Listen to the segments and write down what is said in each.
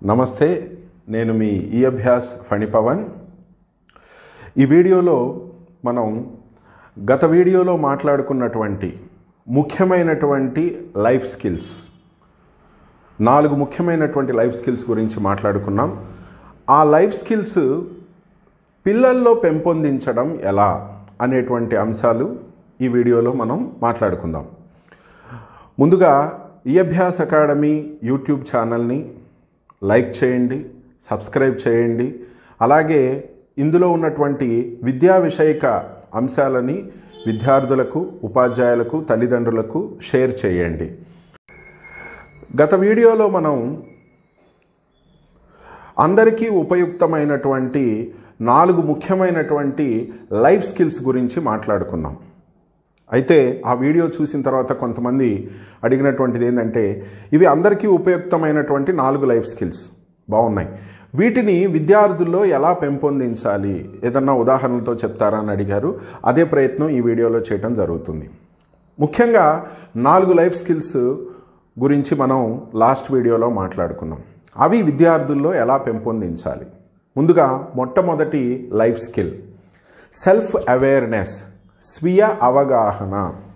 నమస్తే నేను మీ ఈ అభ్యాస్ ఫణిపవన్ ఈ వీడియోలో మనం గత వీడియోలో మాట్లాడుకున్నటువంటి ముఖ్యమైనటువంటి లైఫ్ స్కిల్స్ నాలుగు ముఖ్యమైనటువంటి లైఫ్ స్కిల్స్ గురించి మాట్లాడుకున్నాం ఆ లైఫ్ స్కిల్స్ పిల్లల్లో పెంపొందించడం ఎలా అనేటువంటి అంశాలు ఈ వీడియోలో మనం మాట్లాడుకుందాం ముందుగా ఈ అభ్యాస్ అకాడమీ యూట్యూబ్ ఛానల్ని లైక్ చేయండి సబ్స్క్రైబ్ చేయండి అలాగే ఇందులో ఉన్నటువంటి విద్యా విషయక అంశాలని విద్యార్థులకు ఉపాధ్యాయులకు తల్లిదండ్రులకు షేర్ చేయండి గత వీడియోలో మనం అందరికీ ఉపయుక్తమైనటువంటి నాలుగు ముఖ్యమైనటువంటి లైఫ్ స్కిల్స్ గురించి మాట్లాడుకున్నాం అయితే ఆ వీడియో చూసిన తర్వాత కొంతమంది అడిగినటువంటిది ఏంటంటే ఇవి అందరికీ ఉపయుక్తమైనటువంటి నాలుగు లైఫ్ స్కిల్స్ బాగున్నాయి వీటిని విద్యార్థుల్లో ఎలా పెంపొందించాలి ఏదన్నా ఉదాహరణలతో చెప్తారా అని అడిగారు అదే ప్రయత్నం ఈ వీడియోలో చేయడం జరుగుతుంది ముఖ్యంగా నాలుగు లైఫ్ స్కిల్స్ గురించి మనం లాస్ట్ వీడియోలో మాట్లాడుకున్నాం అవి విద్యార్థుల్లో ఎలా పెంపొందించాలి ముందుగా మొట్టమొదటి లైఫ్ స్కిల్ సెల్ఫ్ అవేర్నెస్ స్వీయ అవగాహన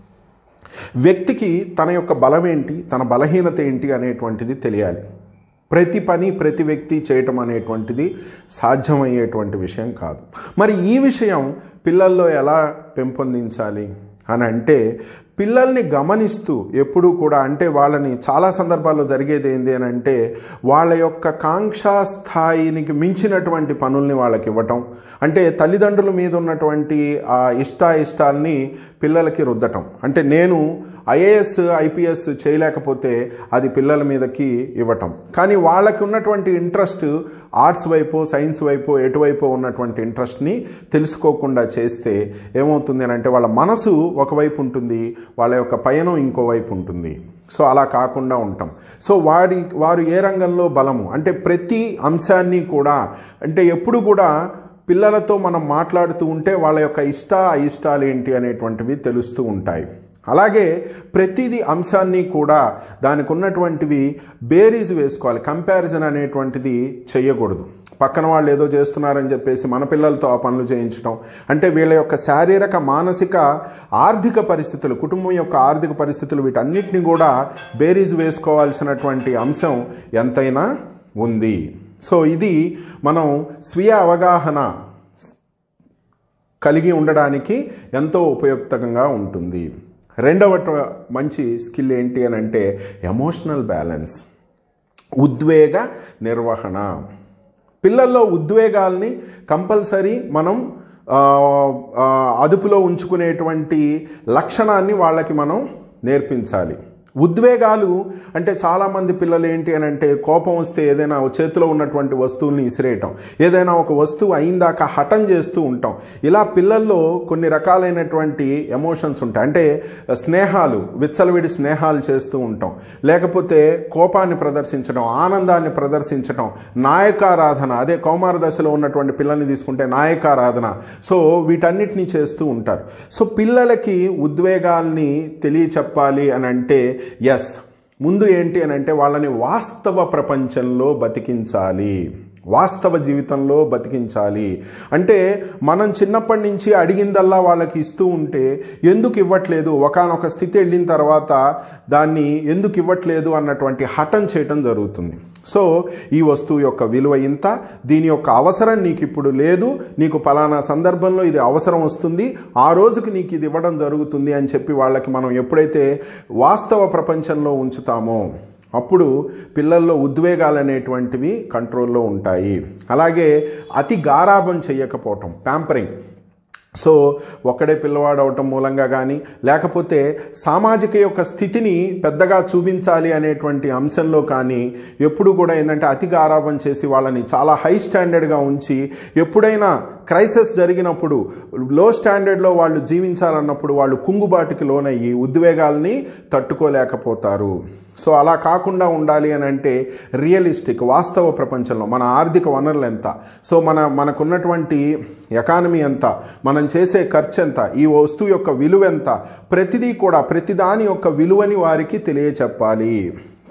వ్యక్తికి తన యొక్క బలం ఏంటి తన బలహీనత ఏంటి అనేటువంటిది తెలియాలి ప్రతి పని ప్రతి వ్యక్తి చేయటం అనేటువంటిది సాధ్యమయ్యేటువంటి విషయం కాదు మరి ఈ విషయం పిల్లల్లో ఎలా పెంపొందించాలి అని అంటే పిల్లల్ని గమనిస్తూ ఎప్పుడూ కూడా అంటే వాళ్ళని చాలా సందర్భాల్లో జరిగేది ఏంటి అని అంటే వాళ్ళ యొక్క కాంక్షా స్థాయినికి మించినటువంటి పనుల్ని వాళ్ళకి ఇవ్వటం అంటే తల్లిదండ్రుల మీద ఉన్నటువంటి ఆ ఇష్ట ఇష్టాల్ని పిల్లలకి రుద్దటం అంటే నేను ఐఏఎస్ ఐపీఎస్ చేయలేకపోతే అది పిల్లల మీదకి ఇవ్వటం కానీ వాళ్ళకి ఉన్నటువంటి ఇంట్రెస్ట్ ఆర్ట్స్ వైపు సైన్స్ వైపు ఎటువైపు ఉన్నటువంటి ఇంట్రెస్ట్ని తెలుసుకోకుండా చేస్తే ఏమవుతుంది అని అంటే వాళ్ళ మనసు ఒకవైపు ఉంటుంది వాళ్ళ యొక్క పయనం ఇంకోవైపు ఉంటుంది సో అలా కాకుండా ఉంటాం సో వారి వారు ఏ రంగంలో బలము అంటే ప్రతి అంశాన్ని కూడా అంటే ఎప్పుడు కూడా పిల్లలతో మనం మాట్లాడుతూ ఉంటే వాళ్ళ యొక్క ఇష్ట అయిష్టాలు ఏంటి అనేటువంటివి తెలుస్తూ ఉంటాయి అలాగే ప్రతిదీ అంశాన్ని కూడా దానికి ఉన్నటువంటివి బేరీజ్ వేసుకోవాలి కంపారిజన్ అనేటువంటిది చేయకూడదు పక్కన వాళ్ళు ఏదో చేస్తున్నారని చెప్పేసి మన పిల్లలతో ఆ పనులు చేయించడం అంటే వీళ్ళ యొక్క శారీరక మానసిక ఆర్థిక పరిస్థితులు కుటుంబం యొక్క ఆర్థిక పరిస్థితులు వీటన్నిటిని కూడా బేరీజ్ వేసుకోవాల్సినటువంటి అంశం ఎంతైనా ఉంది సో ఇది మనం స్వీయ అవగాహన కలిగి ఉండడానికి ఎంతో ఉపయుక్తంగా ఉంటుంది రెండవ మంచి స్కిల్ ఏంటి అని అంటే ఎమోషనల్ బ్యాలెన్స్ ఉద్వేగ నిర్వహణ పిల్లల్లో ఉద్వేగాల్ని కంపల్సరీ మనం అదుపులో ఉంచుకునేటువంటి లక్షణాన్ని వాళ్ళకి మనం నేర్పించాలి ఉద్వేగాలు అంటే చాలామంది పిల్లలు ఏంటి అని అంటే కోపం వస్తే ఏదైనా చేతిలో ఉన్నటువంటి వస్తువుల్ని ఇసిరేయటం ఏదైనా ఒక వస్తువు అయిందాక హఠం చేస్తూ ఉంటాం ఇలా పిల్లల్లో కొన్ని రకాలైనటువంటి ఎమోషన్స్ ఉంటాయి అంటే స్నేహాలు విచ్చలవిడి స్నేహాలు చేస్తూ ఉంటాం లేకపోతే కోపాన్ని ప్రదర్శించడం ఆనందాన్ని ప్రదర్శించడం నాయకారాధన అదే కౌమార దశలో ఉన్నటువంటి పిల్లల్ని తీసుకుంటే నాయకారాధన సో వీటన్నిటినీ చేస్తూ ఉంటారు సో పిల్లలకి ఉద్వేగాల్ని తెలియచెప్పాలి అని అంటే ఎస్ ముందు ఏంటి అని అంటే వాళ్ళని వాస్తవ ప్రపంచంలో బతికించాలి వాస్తవ జీవితంలో బతికించాలి అంటే మనం చిన్నప్పటి నుంచి అడిగిందల్లా వాళ్ళకి ఇస్తూ ఉంటే ఎందుకు ఇవ్వట్లేదు ఒకనొక స్థితి వెళ్ళిన తర్వాత దాన్ని ఎందుకు ఇవ్వట్లేదు అన్నటువంటి హఠం చేయటం జరుగుతుంది సో ఈ వస్తువు యొక్క విలువ ఇంత దీని యొక్క అవసరం నీకు ఇప్పుడు లేదు నీకు పలానా సందర్భంలో ఇది అవసరం వస్తుంది ఆ రోజుకి నీకు ఇది ఇవ్వడం జరుగుతుంది అని చెప్పి వాళ్ళకి మనం ఎప్పుడైతే వాస్తవ ప్రపంచంలో ఉంచుతామో అప్పుడు పిల్లల్లో ఉద్వేగాలు అనేటువంటివి కంట్రోల్లో ఉంటాయి అలాగే అతి గారాభం చేయకపోవటం ప్యాంపరింగ్ సో ఒక్కడే పిల్లవాడు అవటం మూలంగా కానీ లేకపోతే సామాజిక యొక్క స్థితిని పెద్దగా చూపించాలి అనేటువంటి అంశంలో కానీ ఎప్పుడు కూడా ఏంటంటే అతిగా ఆరాపం చేసి వాళ్ళని చాలా హై స్టాండర్డ్గా ఉంచి ఎప్పుడైనా క్రైసిస్ జరిగినప్పుడు లో స్టాండర్డ్లో వాళ్ళు జీవించాలన్నప్పుడు వాళ్ళు కుంగుబాటుకి లోనయ్యి ఉద్వేగాల్ని తట్టుకోలేకపోతారు సో అలా కాకుండా ఉండాలి అని అంటే రియలిస్టిక్ వాస్తవ ప్రపంచంలో మన ఆర్థిక వనరులు ఎంత సో మన మనకున్నటువంటి ఎకానమీ ఎంత మనం చేసే ఖర్చు ఎంత ఈ వస్తువు యొక్క విలువ ఎంత ప్రతిదీ కూడా ప్రతిదాని యొక్క విలువని వారికి తెలియచెప్పాలి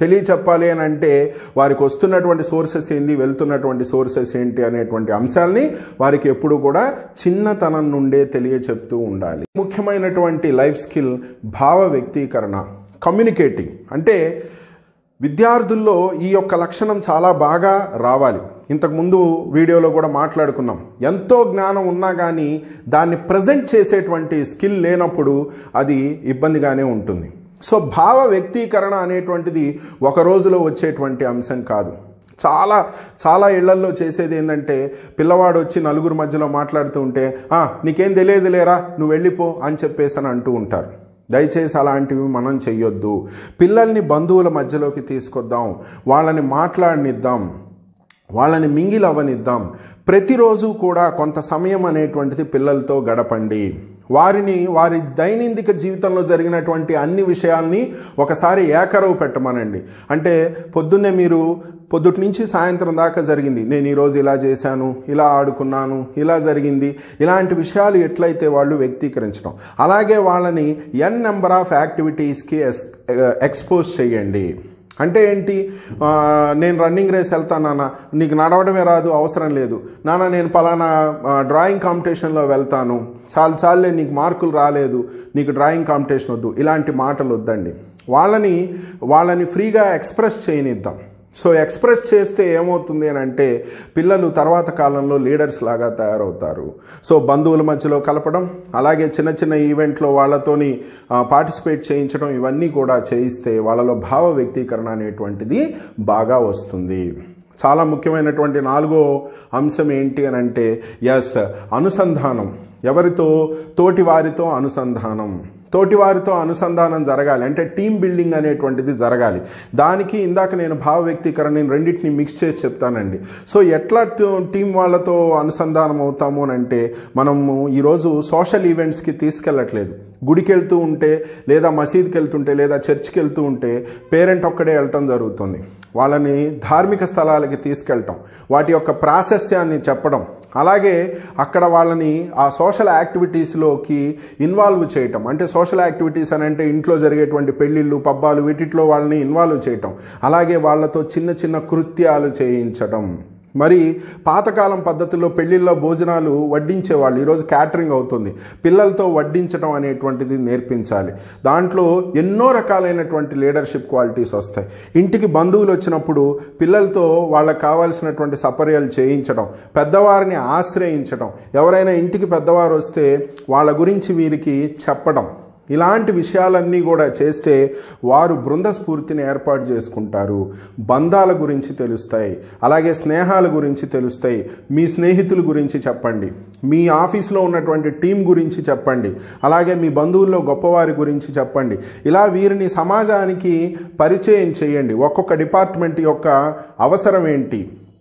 తెలియచెప్పాలి అని అంటే వారికి వస్తున్నటువంటి సోర్సెస్ ఏంది వెళ్తున్నటువంటి సోర్సెస్ ఏంటి అనేటువంటి అంశాలని వారికి ఎప్పుడు కూడా చిన్నతనం నుండే తెలియచెప్తూ ఉండాలి ముఖ్యమైనటువంటి లైఫ్ స్కిల్ భావ వ్యక్తీకరణ కమ్యూనికేటింగ్ అంటే విద్యార్థుల్లో ఈ యొక్క లక్షణం చాలా బాగా రావాలి ఇంతకుముందు వీడియోలో కూడా మాట్లాడుకున్నాం ఎంతో జ్ఞానం ఉన్నా కానీ దాన్ని ప్రజెంట్ చేసేటువంటి స్కిల్ లేనప్పుడు అది ఇబ్బందిగానే ఉంటుంది సో భావ వ్యక్తీకరణ అనేటువంటిది ఒక రోజులో వచ్చేటువంటి అంశం కాదు చాలా చాలా ఇళ్లల్లో చేసేది ఏంటంటే పిల్లవాడు వచ్చి నలుగురు మధ్యలో మాట్లాడుతూ ఉంటే "ఆ, నీకేం తెలియదు లేరా నువ్వు వెళ్ళిపో అని చెప్పేసి అని అంటూ ఉంటారు దయచేసి అలాంటివి మనం చెయ్యొద్దు పిల్లల్ని బంధువుల మధ్యలోకి తీసుకొద్దాం వాళ్ళని మాట్లాడనిద్దాం వాళ్ళని మింగిల్ అవ్వనిద్దాం ప్రతిరోజు కూడా కొంత సమయం అనేటువంటిది పిల్లలతో గడపండి వారిని వారి దైనందిక జీవితంలో జరిగినటువంటి అన్ని విషయాల్ని ఒకసారి ఏకరవు పెట్టమనండి అంటే పొద్దున్నే మీరు పొద్దుటి నుంచి సాయంత్రం దాకా జరిగింది నేను ఈరోజు ఇలా చేశాను ఇలా ఆడుకున్నాను ఇలా జరిగింది ఇలాంటి విషయాలు ఎట్లయితే వాళ్ళు వ్యక్తీకరించడం అలాగే వాళ్ళని ఎన్ నెంబర్ ఆఫ్ యాక్టివిటీస్కి ఎస్ ఎక్స్పోజ్ చేయండి అంటే ఏంటి ఆ, నేను రన్నింగ్ రేస్ వెళ్తాను నాన్న నీకు నడవడమే రాదు అవసరం లేదు నాన్న నేను పలానా ఆ, డ్రాయింగ్ కాంపిటీషన్లో వెళ్తాను చాలు చాలులే నీకు మార్కులు రాలేదు నీకు డ్రాయింగ్ కాంపిటీషన్ వద్దు ఇలాంటి మాటలు వద్దండి వాళ్ళని వాళ్ళని ఫ్రీగా ఎక్స్ప్రెస్ చేయనిద్దాం సో ఎక్స్ప్రెస్ చేస్తే ఏమవుతుంది అని అంటే పిల్లలు తర్వాత కాలంలో లీడర్స్ లాగా తయారవుతారు సో బంధువుల మధ్యలో కలపడం అలాగే చిన్న చిన్న ఈవెంట్లో వాళ్ళతోని పార్టిసిపేట్ చేయించడం ఇవన్నీ కూడా చేయిస్తే వాళ్ళలో భావ వ్యక్తీకరణ అనేటువంటిది బాగా వస్తుంది చాలా ముఖ్యమైనటువంటి నాలుగో అంశం ఏంటి అని అంటే ఎస్ అనుసంధానం ఎవరితో తోటి వారితో అనుసంధానం తోటి వారితో అనుసంధానం జరగాలి అంటే టీం బిల్డింగ్ అనేటువంటిది జరగాలి దానికి ఇందాక నేను భావ వ్యక్తీకరణ నేను రెండింటిని మిక్స్ చేసి చెప్తానండి సో ఎట్లా ట- టీం వాళ్ళతో అనుసంధానం అవుతాము అని అంటే మనము ఈరోజు సోషల్ ఈవెంట్స్కి తీసుకెళ్ళట్లేదు గుడికి వెళ్తూ ఉంటే లేదా మసీద్కి వెళ్తుంటే లేదా చర్చ్కి వెళ్తూ ఉంటే పేరెంట్ ఒక్కడే వెళ్ళటం జరుగుతుంది వాళ్ళని ధార్మిక స్థలాలకి తీసుకెళ్ళటం వాటి యొక్క ప్రాశస్యాన్ని చెప్పడం అలాగే అక్కడ వాళ్ళని ఆ సోషల్ యాక్టివిటీస్లోకి ఇన్వాల్వ్ చేయటం అంటే సోషల్ యాక్టివిటీస్ అని అంటే ఇంట్లో జరిగేటువంటి పెళ్ళిళ్ళు పబ్బాలు వీటిట్లో వాళ్ళని ఇన్వాల్వ్ చేయటం అలాగే వాళ్ళతో చిన్న చిన్న కృత్యాలు చేయించటం మరి పాతకాలం పద్ధతిలో పెళ్లిళ్ళలో భోజనాలు వడ్డించేవాళ్ళు ఈరోజు క్యాటరింగ్ అవుతుంది పిల్లలతో వడ్డించడం అనేటువంటిది నేర్పించాలి దాంట్లో ఎన్నో రకాలైనటువంటి లీడర్షిప్ క్వాలిటీస్ వస్తాయి ఇంటికి బంధువులు వచ్చినప్పుడు పిల్లలతో వాళ్ళకి కావాల్సినటువంటి సపర్యలు చేయించడం పెద్దవారిని ఆశ్రయించడం ఎవరైనా ఇంటికి పెద్దవారు వస్తే వాళ్ళ గురించి వీరికి చెప్పడం ఇలాంటి విషయాలన్నీ కూడా చేస్తే వారు బృంద స్ఫూర్తిని ఏర్పాటు చేసుకుంటారు బంధాల గురించి తెలుస్తాయి అలాగే స్నేహాల గురించి తెలుస్తాయి మీ స్నేహితుల గురించి చెప్పండి మీ ఆఫీస్లో ఉన్నటువంటి టీం గురించి చెప్పండి అలాగే మీ బంధువుల్లో గొప్పవారి గురించి చెప్పండి ఇలా వీరిని సమాజానికి పరిచయం చేయండి ఒక్కొక్క డిపార్ట్మెంట్ యొక్క అవసరం ఏంటి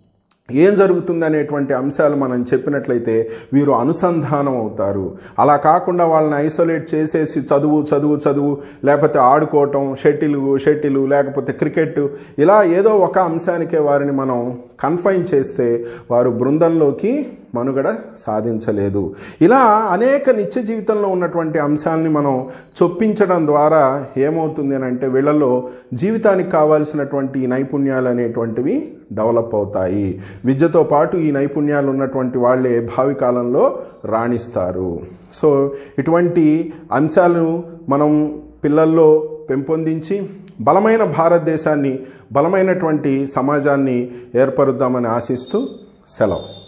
ఏం జరుగుతుంది అనేటువంటి అంశాలు మనం చెప్పినట్లయితే వీరు అనుసంధానం అవుతారు అలా కాకుండా వాళ్ళని ఐసోలేట్ చేసేసి చదువు చదువు చదువు లేకపోతే ఆడుకోవటం షటిల్ షటిల్ లేకపోతే క్రికెట్ ఇలా ఏదో ఒక అంశానికే వారిని మనం కన్ఫైన్ చేస్తే వారు బృందంలోకి మనుగడ సాధించలేదు ఇలా అనేక నిత్య జీవితంలో ఉన్నటువంటి అంశాలని మనం చొప్పించడం ద్వారా ఏమవుతుంది అని అంటే వీళ్ళలో జీవితానికి కావాల్సినటువంటి ఈ నైపుణ్యాలు అనేటువంటివి డెవలప్ అవుతాయి విద్యతో పాటు ఈ నైపుణ్యాలు ఉన్నటువంటి వాళ్ళే భావి కాలంలో రాణిస్తారు సో ఇటువంటి అంశాలను మనం పిల్లల్లో పెంపొందించి బలమైన భారతదేశాన్ని బలమైనటువంటి సమాజాన్ని ఏర్పరుద్దామని ఆశిస్తూ సెలవు